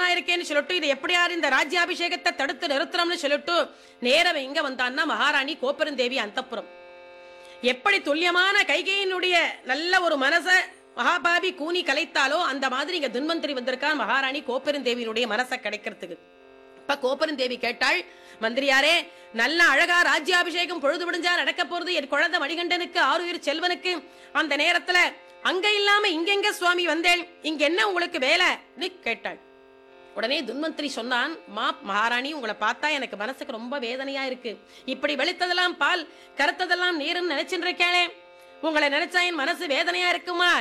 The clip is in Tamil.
நன்னா இருக்கேன்னு சொல்லிட்டு இது எப்படியாரு இந்த ராஜ்யாபிஷேகத்தை தடுத்து நிறுத்தணும்னு சொல்லிட்டு நேரம் எங்க வந்தான்னா மகாராணி கோப்பெருந்தேவி அந்தப்புறம் எப்படி துல்லியமான கைகையினுடைய நல்ல ஒரு மனச மகாபாபி கூனி கலைத்தாலோ அந்த மாதிரி இங்க துன்வந்திரி வந்திருக்கான் மகாராணி கோப்பெருந்தேவியினுடைய மனசை கிடைக்கிறதுக்கு இப்ப கோப்பெருந்தேவி கேட்டாள் மந்திரியாரே நல்ல அழகா ராஜ்யாபிஷேகம் பொழுது விடிஞ்சா நடக்க போறது என் குழந்தை மணிகண்டனுக்கு ஆறுயிர் செல்வனுக்கு அந்த நேரத்துல அங்க இல்லாம இங்கெங்க சுவாமி வந்தேன் இங்க என்ன உங்களுக்கு வேலை கேட்டாள் உடனே துன்வந்திரி சொன்னான் மா மகாராணி உங்களை பார்த்தா எனக்கு மனசுக்கு ரொம்ப வேதனையா இருக்கு இப்படி வெளுத்ததெல்லாம் பால் கருத்ததெல்லாம் நீருன்னு நினைச்சுட்டு இருக்கேனே உங்களை நினைச்சா என் மனசு வேதனையா இருக்குமா